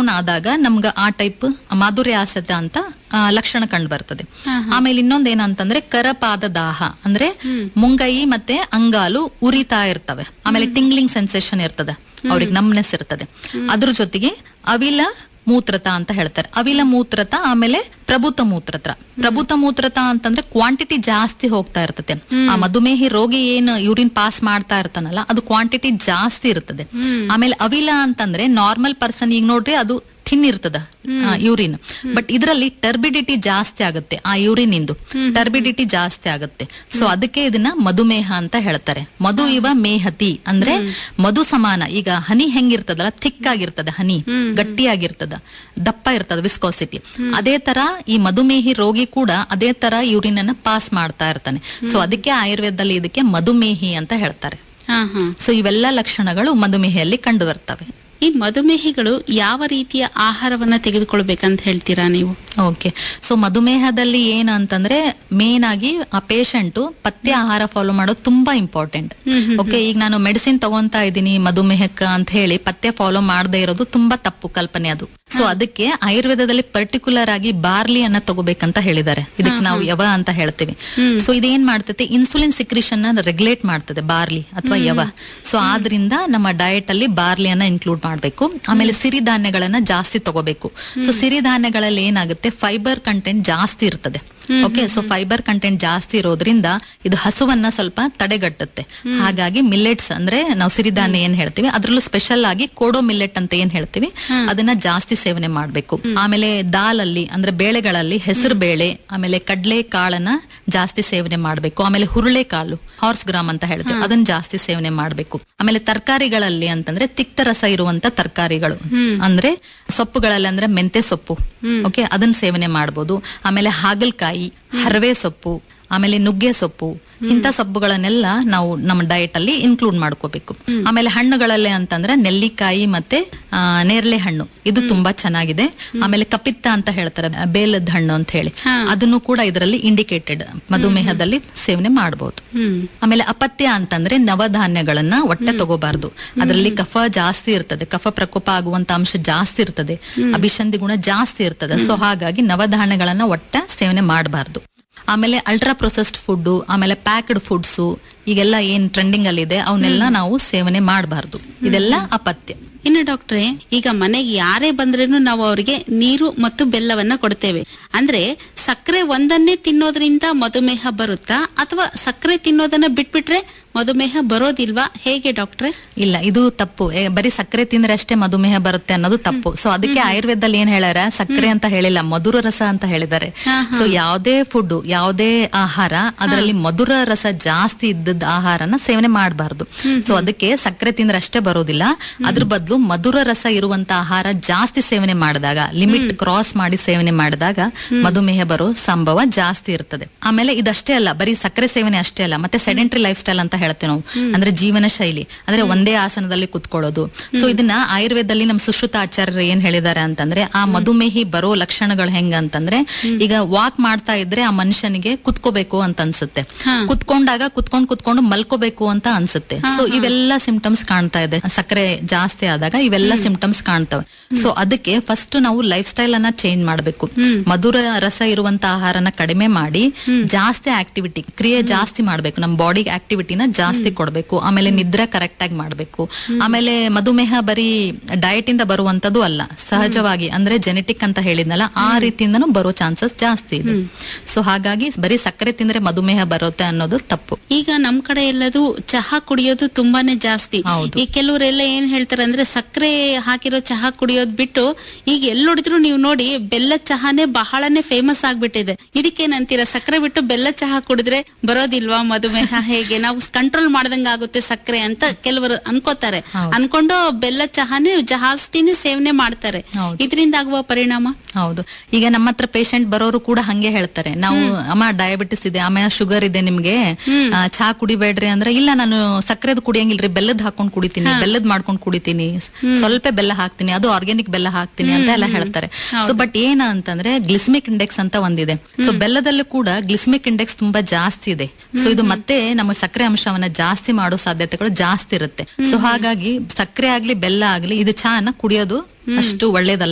Down ಆದಾಗ ನಮ್ಗ ಆ ಟೈಪ್ ಮಾಧುರ್ಯಾಸತ ಅಂತ ಆ, ಲಕ್ಷಣ ಕಂಡು ಬರ್ತದೆ ಆಮೇಲೆ ಇನ್ನೊಂದ್ ಏನಂತಂದ್ರೆ ಕರಪಾದ ದಾಹ ಅಂದ್ರೆ ಮುಂಗೈ ಮತ್ತೆ ಅಂಗಾಲು ಉರಿತಾ ಇರ್ತವೆ ಆಮೇಲೆ ಟಿಂಗ್ಲಿಂಗ್ ಸೆನ್ಸೇಷನ್ ಇರ್ತದೆ ಅವ್ರಿಗೆ ನಮ್ನೆಸ್ ಇರ್ತದೆ ಅದ್ರ ಜೊತೆಗೆ ಅವಿಲ ಮೂತ್ರತ ಅಂತ ಹೇಳ್ತಾರೆ ಅವಿಲ ಮೂತ್ರತ ಆಮೇಲೆ ಪ್ರಭುತ ಮೂತ್ರತ ಪ್ರಭುತ ಮೂತ್ರತ ಅಂತಂದ್ರೆ ಕ್ವಾಂಟಿಟಿ ಜಾಸ್ತಿ ಹೋಗ್ತಾ ಇರ್ತದೆ ಆ ಮಧುಮೇಹಿ ರೋಗಿ ಏನು ಯೂರಿನ್ ಪಾಸ್ ಮಾಡ್ತಾ ಇರ್ತಾನಲ್ಲ ಅದು ಕ್ವಾಂಟಿಟಿ ಜಾಸ್ತಿ ಇರ್ತದೆ ಆಮೇಲೆ ಅವಿಲ ಅಂತಂದ್ರೆ ನಾರ್ಮಲ್ ಪರ್ಸನ್ ಈಗ ನೋಡ್ರಿ ಅದು ಥಿನ್ ಇರ್ತದ ಯೂರಿನ್ ಬಟ್ ಇದರಲ್ಲಿ ಟರ್ಬಿಡಿಟಿ ಜಾಸ್ತಿ ಆಗುತ್ತೆ ಆ ಯೂರಿನ್ ಇಂದು ಟರ್ಬಿಡಿಟಿ ಜಾಸ್ತಿ ಆಗುತ್ತೆ ಸೊ ಅದಕ್ಕೆ ಇದನ್ನ ಮಧುಮೇಹ ಅಂತ ಹೇಳ್ತಾರೆ ಮಧು ಇವ ಮೇಹತಿ ಅಂದ್ರೆ ಮಧು ಸಮಾನ ಈಗ ಹನಿ ಹೆಂಗಿರ್ತದಲ್ಲ ಥಿಕ್ ಆಗಿರ್ತದೆ ಹನಿ ಗಟ್ಟಿಯಾಗಿರ್ತದ ದಪ್ಪ ಇರ್ತದ ವಿಸ್ಕೋಸಿಟಿ ಅದೇ ತರ ಈ ಮಧುಮೇಹಿ ರೋಗಿ ಕೂಡ ಅದೇ ತರ ಯೂರಿನ್ ಅನ್ನ ಪಾಸ್ ಮಾಡ್ತಾ ಇರ್ತಾನೆ ಸೊ ಅದಕ್ಕೆ ಆಯುರ್ವೇದದಲ್ಲಿ ಇದಕ್ಕೆ ಮಧುಮೇಹಿ ಅಂತ ಹೇಳ್ತಾರೆ ಹಾ ಹಾ ಸೊ ಇವೆಲ್ಲ ಲಕ್ಷಣಗಳು ಮಧುಮೇಹಿಯಲ್ಲಿ ಕಂಡು ಬರ್ತವೆ ಈ ಮಧುಮೇಹಿಗಳು ಯಾವ ರೀತಿಯ ಆಹಾರವನ್ನ ತೆಗೆದುಕೊಳ್ಬೇಕಂತ ಹೇಳ್ತೀರಾ ನೀವು ಓಕೆ ಸೊ ಮಧುಮೇಹದಲ್ಲಿ ಏನು ಅಂತಂದ್ರೆ ಮೇನ್ ಆಗಿ ಆ ಪೇಷಂಟ್ ಪಥ್ಯ ಆಹಾರ ಫಾಲೋ ಮಾಡೋದು ತುಂಬಾ ಇಂಪಾರ್ಟೆಂಟ್ ಓಕೆ ಈಗ ನಾನು ಮೆಡಿಸಿನ್ ತಗೊಂತಾ ಇದ್ದೀನಿ ಮಧುಮೇಹಕ್ಕ ಅಂತ ಹೇಳಿ ಪಥ್ಯ ಫಾಲೋ ಮಾಡದೇ ಇರೋದು ತುಂಬಾ ತಪ್ಪು ಕಲ್ಪನೆ ಅದು ಸೊ ಅದಕ್ಕೆ ಆಯುರ್ವೇದದಲ್ಲಿ ಪರ್ಟಿಕ್ಯುಲರ್ ಆಗಿ ಬಾರ್ಲಿ ಅನ್ನ ತಗೋಬೇಕಂತ ಹೇಳಿದ್ದಾರೆ ಇದಕ್ಕೆ ನಾವು ಯವ ಅಂತ ಹೇಳ್ತೀವಿ ಸೊ ಇದೇನ್ ಮಾಡ್ತೈತೆ ಇನ್ಸುಲಿನ್ ಸಿಕ್ರಿಷನ್ ರೆಗ್ಯುಲೇಟ್ ಮಾಡ್ತದೆ ಬಾರ್ಲಿ ಅಥವಾ ಯವ ಸೊ ಆದ್ರಿಂದ ನಮ್ಮ ಡಯಟ್ ಅಲ್ಲಿ ಬಾರ್ಲಿಯನ್ನ ಇನ್ಕ್ಲೂಡ್ ಮಾಡಬೇಕು ಆಮೇಲೆ ಸಿರಿಧಾನ್ಯಗಳನ್ನ ಜಾಸ್ತಿ ತಗೋಬೇಕು ಸೊ ಸಿರಿಧಾನ್ಯಗಳಲ್ಲಿ ಏನಾಗುತ್ತೆ ಫೈಬರ್ ಕಂಟೆಂಟ್ ಜಾಸ್ತಿ ಇರ್ತದೆ ಓಕೆ ಸೊ ಫೈಬರ್ ಕಂಟೆಂಟ್ ಜಾಸ್ತಿ ಇರೋದ್ರಿಂದ ಇದು ಹಸುವನ್ನ ಸ್ವಲ್ಪ ತಡೆಗಟ್ಟುತ್ತೆ ಹಾಗಾಗಿ ಮಿಲ್ಲೆಟ್ಸ್ ಅಂದ್ರೆ ನಾವು ಸಿರಿಧಾನ್ಯ ಏನ್ ಹೇಳ್ತೀವಿ ಅದ್ರಲ್ಲೂ ಸ್ಪೆಷಲ್ ಆಗಿ ಕೋಡೋ ಮಿಲ್ಲೆಟ್ ಅಂತ ಏನ್ ಹೇಳ್ತೀವಿ ಅದನ್ನ ಜಾಸ್ತಿ ಸೇವನೆ ಮಾಡ್ಬೇಕು ಆಮೇಲೆ ದಾಲಲ್ಲಿ ಅಂದ್ರೆ ಬೇಳೆಗಳಲ್ಲಿ ಹೆಸರು ಬೇಳೆ ಆಮೇಲೆ ಕಡ್ಲೆ ಕಾಳನ್ನ ಜಾಸ್ತಿ ಸೇವನೆ ಮಾಡ್ಬೇಕು ಆಮೇಲೆ ಹುರುಳೆ ಕಾಳು ಹಾರ್ಸ್ ಗ್ರಾಮ್ ಅಂತ ಹೇಳ್ತೀವಿ ಅದನ್ನ ಜಾಸ್ತಿ ಸೇವನೆ ಮಾಡ್ಬೇಕು ಆಮೇಲೆ ತರಕಾರಿಗಳಲ್ಲಿ ಅಂತಂದ್ರೆ ತಿಕ್ತ ರಸ ಇರುವಂತ ತರಕಾರಿಗಳು ಅಂದ್ರೆ ಸೊಪ್ಪುಗಳಲ್ಲಿ ಅಂದ್ರೆ ಮೆಂತೆ ಸೊಪ್ಪು ಓಕೆ ಅದನ್ನ ಸೇವನೆ ಮಾಡ್ಬೋದು ಆಮೇಲೆ ಹಾಗಲಕಾಯಿ ಹರವೆ ಸೊಪ್ಪು ಆಮೇಲೆ ನುಗ್ಗೆ ಸೊಪ್ಪು ಇಂಥ ಸೊಪ್ಪುಗಳನ್ನೆಲ್ಲ ನಾವು ನಮ್ಮ ಡಯಟ್ ಅಲ್ಲಿ ಇನ್ಕ್ಲೂಡ್ ಮಾಡ್ಕೋಬೇಕು ಆಮೇಲೆ ಹಣ್ಣುಗಳಲ್ಲಿ ಅಂತಂದ್ರೆ ನೆಲ್ಲಿಕಾಯಿ ಮತ್ತೆ ಆ, ನೇರಳೆ ಹಣ್ಣು ಇದು ತುಂಬಾ ಚೆನ್ನಾಗಿದೆ ಆಮೇಲೆ ಕಪಿತ್ತ ಅಂತ ಹೇಳ್ತಾರೆ ಬೇಲದ ಹಣ್ಣು ಅಂತ ಹೇಳಿ ಅದನ್ನು ಕೂಡ ಇದರಲ್ಲಿ ಇಂಡಿಕೇಟೆಡ್ ಮಧುಮೇಹದಲ್ಲಿ ಸೇವನೆ ಮಾಡಬಹುದು ಹ್ಮ್ ಆಮೇಲೆ ಅಪತ್ಯ ಅಂತಂದ್ರೆ ನವಧಾನ್ಯಗಳನ್ನ ಒಟ್ಟೆ ತಗೋಬಾರ್ದು ಅದರಲ್ಲಿ ಕಫ ಜಾಸ್ತಿ ಇರ್ತದೆ ಕಫ ಪ್ರಕೋಪ ಆಗುವಂತ ಅಂಶ ಜಾಸ್ತಿ ಇರ್ತದೆ ಅಭಿಷಂಧಿ ಗುಣ ಜಾಸ್ತಿ ಇರ್ತದೆ ಸೊ ಹಾಗಾಗಿ ನವಧಾನ್ಯಗಳನ್ನ ಒಟ್ಟ ಸೇವನೆ ಮಾಡಬಾರ್ದು ಆಮೇಲೆ ಅಲ್ಟ್ರಾ ಪ್ರೊಸೆಸ್ಡ್ ಫುಡ್ ಆಮೇಲೆ ಪ್ಯಾಕ್ಡ್ ಫುಡ್ಸು ಈಗೆಲ್ಲ ಏನ್ ಟ್ರೆಂಡಿಂಗ್ ಅಲ್ಲಿ ಇದೆ ಅವನ್ನೆಲ್ಲ ನಾವು ಸೇವನೆ ಮಾಡಬಾರ್ದು ಇದೆಲ್ಲ ಅಪತ್ಯ ಇನ್ನು ಡಾಕ್ಟ್ರೆ ಈಗ ಮನೆಗೆ ಯಾರೇ ಬಂದ್ರೇನು ನಾವು ಅವರಿಗೆ ನೀರು ಮತ್ತು ಬೆಲ್ಲವನ್ನ ಕೊಡ್ತೇವೆ ಅಂದ್ರೆ ಸಕ್ಕರೆ ಒಂದನ್ನೇ ತಿನ್ನೋದ್ರಿಂದ ಮಧುಮೇಹ ಬರುತ್ತಾ ಅಥವಾ ಸಕ್ಕರೆ ತಿನ್ನೋದನ್ನ ಬಿಟ್ಬಿಟ್ರೆ ಮಧುಮೇಹ ಬರೋದಿಲ್ವಾ ಹೇಗೆ ಡಾಕ್ಟ್ರೆ ಇಲ್ಲ ಇದು ತಪ್ಪು ಏ, ಬರೀ ಸಕ್ಕರೆ ತಿಂದ್ರೆ ಅಷ್ಟೇ ಮಧುಮೇಹ ಬರುತ್ತೆ ಅನ್ನೋದು ತಪ್ಪು ಸೊ ಅದಕ್ಕೆ ಆಯುರ್ವೇದದಲ್ಲಿ ಏನ್ ಹೇಳ್ಯಾರ ಸಕ್ಕರೆ ಅಂತ ಹೇಳಿಲ್ಲ ಮಧುರ ರಸ ಅಂತ ಹೇಳಿದ್ದಾರೆ ಸೊ ಯಾವುದೇ ಫುಡ್ ಯಾವುದೇ ಆಹಾರ ಅದರಲ್ಲಿ ಮಧುರ ರಸ ಜಾಸ್ತಿ ಇದ್ದದ ಆಹಾರನ ಸೇವನೆ ಮಾಡಬಾರ್ದು ಸೊ ಅದಕ್ಕೆ ಸಕ್ಕರೆ ತಿಂದ್ರೆ ಅಷ್ಟೇ ಬರೋದಿಲ್ಲ ಅದ್ರ ಬದಲು ಮಧುರ ರಸ ಇರುವಂತ ಆಹಾರ ಜಾಸ್ತಿ ಸೇವನೆ ಮಾಡಿದಾಗ ಲಿಮಿಟ್ ಕ್ರಾಸ್ ಮಾಡಿ ಸೇವನೆ ಮಾಡಿದಾಗ ಮಧುಮೇಹ ಬರೋ ಸಂಭವ ಜಾಸ್ತಿ ಇರ್ತದೆ ಆಮೇಲೆ ಇದಷ್ಟೇ ಅಲ್ಲ ಬರೀ ಸಕ್ಕರೆ ಸೇವನೆ ಅಷ್ಟೇ ಅಲ್ಲ ಮತ್ತೆ ಸೆಡೆಂಟ್ರಿ ಲೈಫ್ ಸ್ಟೈಲ್ ಅಂತ ಹೇಳ್ತೇವೆ ನಾವು ಅಂದ್ರೆ ಜೀವನ ಶೈಲಿ ಅಂದ್ರೆ ಒಂದೇ ಆಸನದಲ್ಲಿ ಕುತ್ಕೊಳ್ಳೋದು ಸೊ ಇದನ್ನ ಆಯುರ್ವೇದದಲ್ಲಿ ನಮ್ ಸುಶ್ರುತ ಆಚಾರ್ಯರು ಏನ್ ಹೇಳಿದ್ದಾರೆ ಅಂತಂದ್ರೆ ಆ ಮಧುಮೇಹಿ ಬರೋ ಲಕ್ಷಣಗಳು ಹೆಂಗ ಅಂತಂದ್ರೆ ಈಗ ವಾಕ್ ಮಾಡ್ತಾ ಇದ್ರೆ ಆ ಮನುಷ್ಯನಿಗೆ ಕುತ್ಕೋಬೇಕು ಅಂತ ಅನ್ಸುತ್ತೆ ಕುತ್ಕೊಂಡಾಗ ಕುತ್ಕೊಂಡ್ ಕುತ್ಕೊಂಡು ಮಲ್ಕೋಬೇಕು ಅಂತ ಅನ್ಸುತ್ತೆ ಸೊ ಇವೆಲ್ಲ ಸಿಂಪ್ಟಮ್ಸ್ ಕಾಣ್ತಾ ಇದೆ ಸಕ್ಕರೆ ಜಾಸ್ತಿ ಆದಾಗ ಇವೆಲ್ಲ ಸಿಂಪ್ಟಮ್ಸ್ ಕಾಣ್ತವೆ ಸೊ ಅದಕ್ಕೆ ಫಸ್ಟ್ ನಾವು ಲೈಫ್ ಸ್ಟೈಲ್ ಅನ್ನ ಚೇಂಜ್ ಮಾಡ್ಬೇಕು ಮಧುರ ರಸ ಇರುವಂತ ಆಹಾರನ ಕಡಿಮೆ ಮಾಡಿ ಜಾಸ್ತಿ ಆಕ್ಟಿವಿಟಿ ಕ್ರಿಯೆ ಜಾಸ್ತಿ ಮಾಡ್ಬೇಕು ನಮ್ಮ ಬಾಡಿಗೆ ಆಕ್ಟಿವಿಟಿನ ಜಾಸ್ತಿ ಕೊಡ್ಬೇಕು ಆಮೇಲೆ ನಿದ್ರೆ ಕರೆಕ್ಟ್ ಆಗಿ ಮಾಡ್ಬೇಕು ಆಮೇಲೆ ಮಧುಮೇಹ ಬರೀ ಡಯಟ್ ಇಂದ ಬರುವಂತದ್ದು ಅಲ್ಲ ಸಹಜವಾಗಿ ಅಂದ್ರೆ ಜೆನೆಟಿಕ್ ಅಂತ ಹೇಳಿದ್ನಲ್ಲ ಆ ರೀತಿಯಿಂದನೂ ಬರೋ ಚಾನ್ಸಸ್ ಜಾಸ್ತಿ ಇದೆ ಸೊ ಹಾಗಾಗಿ ಬರೀ ಸಕ್ಕರೆ ತಿಂದ್ರೆ ಮಧುಮೇಹ ಬರುತ್ತೆ ಅನ್ನೋದು ತಪ್ಪು ಈಗ ನಮ್ ಕಡೆ ಎಲ್ಲದು ಚಹಾ ಕುಡಿಯೋದು ತುಂಬಾನೇ ಜಾಸ್ತಿ ಹೌದು. ಈ ಕೆಲವರೆಲ್ಲ ಏನ್ ಹೇಳ್ತಾರೆ ಅಂದ್ರೆ ಸಕ್ಕರೆ ಹಾಕಿರೋ ಚಹಾ ಕುಡಿಯೋದ್ ಬಿಟ್ಟು ಈಗ ಎಲ್ಲಿ ನೋಡಿದ್ರು ನೀವು ನೋಡಿ ಬೆಲ್ಲ ಚಹಾನೇ ಬಹಳನೇ ಫೇಮಸ್ ಆಗ್ಬಿಟ್ಟಿದೆ ಇದಕ್ಕೇನಂತೀರಾ ಸಕ್ಕರೆ ಬಿಟ್ಟು ಬೆಲ್ಲ ಚಹಾ ಕುಡಿದ್ರೆ ಬರೋದಿಲ್ವಾ ಮಧುಮೇಹ ಹೇಗೆ ನಾವು ಕಂಟ್ರೋಲ್ ಮಾಡ್ದಂಗ ಆಗುತ್ತೆ ಸಕ್ಕರೆ ಅಂತ ಕೆಲವರು ಅನ್ಕೋತಾರೆ ಅನ್ಕೊಂಡು ಬೆಲ್ಲ ಚಹಾನೇ ಜಾಸ್ತಿನೇ ಸೇವನೆ ಮಾಡ್ತಾರೆ ಹೌದು. ಇದರಿಂದ ಆಗುವ ಪರಿಣಾಮ ಹೌದು ಈಗ ನಮ್ಮ ಹತ್ರ ಪೇಷಂಟ್ ಬರೋರು ಕೂಡ ಹಂಗೆ ಹೇಳ್ತಾರೆ ನಾವು ಅಮ್ಮ ಡಯಾಬಿಟಿಸ್ ಇದೆ ಆಮೇಲೆ ಶುಗರ್ ಇದೆ ನಿಮ್ಗೆ ಆ, ಚಹಾ ಕುಡಿಬೇಡ್ರಿ ಅಂದ್ರೆ ಇಲ್ಲ ನಾನು ಸಕ್ಕರೆದ್ ಕುಡಿಯಂಗಿಲ್ರಿ ಬೆಲ್ಲದ್ ಹಾಕೊಂಡ್ ಕುಡಿತೀನಿ ಬೆಲ್ಲದ್ ಮಾಡ್ಕೊಂಡ್ ಕುಡಿತೀನಿ ಸ್ವಲ್ಪ ಬೆಲ್ಲ ಹಾಕ್ತೀನಿ ಅದು ಆರ್ಗ್ಯಾನಿಕ್ ಬೆಲ್ಲ ಹಾಕ್ತೀನಿ ಅಂತ ಎಲ್ಲ ಹೇಳ್ತಾರೆ ಸೊ ಬಟ್ ಏನ ಅಂತಂದ್ರೆ ಗ್ಲಿಸ್ಮಿಕ್ ಇಂಡೆಕ್ಸ್ ಅಂತ ಒಂದಿದೆ ಸೊ ಬೆಲ್ಲದಲ್ಲೂ ಕೂಡ ಗ್ಲಿಸ್ಮಿಕ್ ಇಂಡೆಕ್ಸ್ ತುಂಬಾ ಜಾಸ್ತಿ ಇದೆ ಸೊ ಇದು ಮತ್ತೆ ನಮ್ಮ ಸಕ್ಕರೆ ಅಂಶವನ್ನ ಜಾಸ್ತಿ ಮಾಡೋ ಸಾಧ್ಯತೆಗಳು ಜಾಸ್ತಿ ಇರುತ್ತೆ ಸೊ ಹಾಗಾಗಿ ಸಕ್ಕರೆ ಆಗ್ಲಿ ಬೆಲ್ಲ ಆಗ್ಲಿ ಇದು ಚಹಾನ ಕುಡಿಯೋದು ಅಷ್ಟು ಒಳ್ಳೇದಲ್ಲ